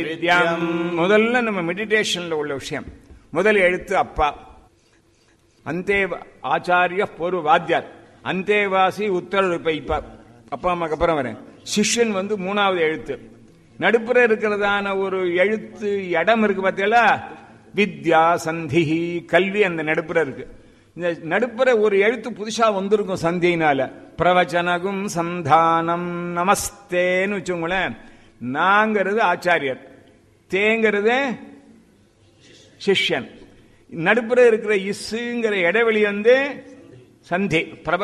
வித்யாம் முதல்ல நம்ம மெடிடேஷன்ல உள்ள விஷயம் முதல் எழுத்து அப்பா அந்தே ஆச்சாரிய ஒரு வாத்தியார் அந்தேவாசி உத்தரவு இப்ப இப்ப அப்பா அம்மாக்கு அப்புறம் வரேன் சிஷ்யன் வந்து மூணாவது எழுத்து நடுப்புற இருக்கிறதான ஒரு எழுத்து இடம் இருக்கு பார்த்தீங்களா வித்யா சந்திஹி கல்வி அந்த நடுப்புற இருக்கு இந்த நடுப்புற ஒரு எழுத்து புதுசா வந்திருக்கும் சந்தியினால பிரவச்சனகும் சந்தானம் நமஸ்தேன்னு வச்சுங்களேன் நாங்கிறது ஆச்சாரியர் தேங்கிறது சிஷ்யன் நடுப்புற இருக்கிற இஸ்ஸுங்கிற இடைவெளி வந்து சந்தி பிரப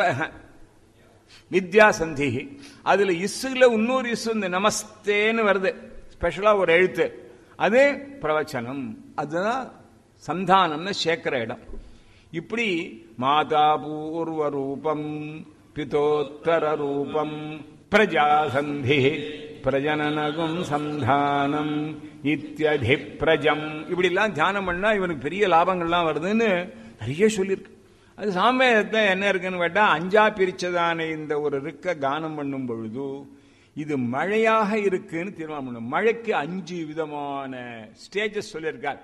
வித்யா சந்தி அதுல இஸ்ஸுல இன்னொரு இஸ்ஸு இந்த நமஸ்தேன்னு வருது ஸ்பெஷலா ஒரு எழுத்து அது பிரவச்சனம் அதுதான் சந்தானம்னு சேர்க்கிற இடம் இப்படி மாதா பூர்வ ரூபம் பிதோத்தர ரூபம் பிரஜாசந்தி பிரஜனனகும் சந்தானம் இத்தியதி பிரஜம் இப்படி எல்லாம் தியானம் பண்ணா இவனுக்கு பெரிய லாபங்கள்லாம் வருதுன்னு நிறைய சொல்லியிருக்கு அது சாமியத்தை என்ன இருக்குன்னு கேட்டா அஞ்சா பிரிச்சதான இந்த ஒரு ரிக்க கானம் பண்ணும் பொழுது இது மழையாக இருக்குன்னு தீர்மானம் பண்ணும் மழைக்கு அஞ்சு விதமான ஸ்டேஜஸ் சொல்லியிருக்கார்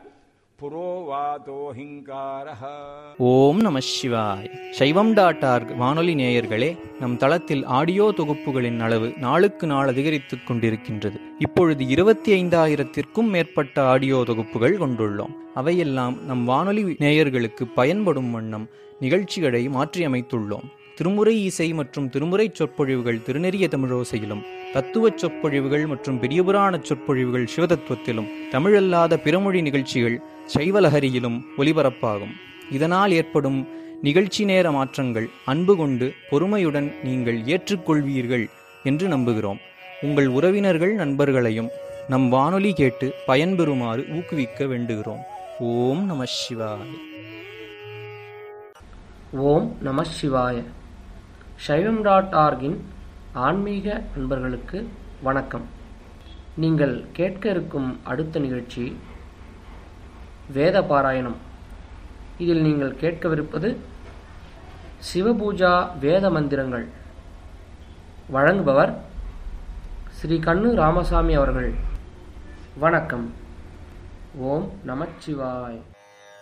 புரோவாதோஹிங்காரஹ ஓம் நம சிவாய் சைவம் டாட் ஆர்க் வானொலி நேயர்களே நம் தளத்தில் ஆடியோ தொகுப்புகளின் அளவு நாளுக்கு நாள் அதிகரித்துக் கொண்டிருக்கின்றது இப்பொழுது இருபத்தி ஐந்தாயிரத்திற்கும் மேற்பட்ட ஆடியோ தொகுப்புகள் கொண்டுள்ளோம் அவையெல்லாம் நம் வானொலி நேயர்களுக்கு பயன்படும் வண்ணம் நிகழ்ச்சிகளை மாற்றியமைத்துள்ளோம் திருமுறை இசை மற்றும் திருமுறை சொற்பொழிவுகள் திருநெறிய தமிழோசையிலும் தத்துவ சொற்பொழிவுகள் மற்றும் பெரியபுராண சொற்பொழிவுகள் சிவதத்துவத்திலும் தமிழல்லாத பிறமொழி நிகழ்ச்சிகள் சைவலஹரியிலும் ஒலிபரப்பாகும் இதனால் ஏற்படும் நிகழ்ச்சி நேர மாற்றங்கள் அன்பு கொண்டு பொறுமையுடன் நீங்கள் ஏற்றுக்கொள்வீர்கள் என்று நம்புகிறோம் உங்கள் உறவினர்கள் நண்பர்களையும் நம் வானொலி கேட்டு பயன்பெறுமாறு ஊக்குவிக்க வேண்டுகிறோம் ஓம் நம சிவாய ஓம் நம சிவாய சைவம் டாட் ஆர்கின் ஆன்மீக நண்பர்களுக்கு வணக்கம் நீங்கள் கேட்க இருக்கும் அடுத்த நிகழ்ச்சி வேத பாராயணம் இதில் நீங்கள் கேட்கவிருப்பது சிவபூஜா வேத மந்திரங்கள் வழங்குபவர் ஸ்ரீ கண்ணு ராமசாமி அவர்கள் வணக்கம் ஓம் நமச்சிவாய்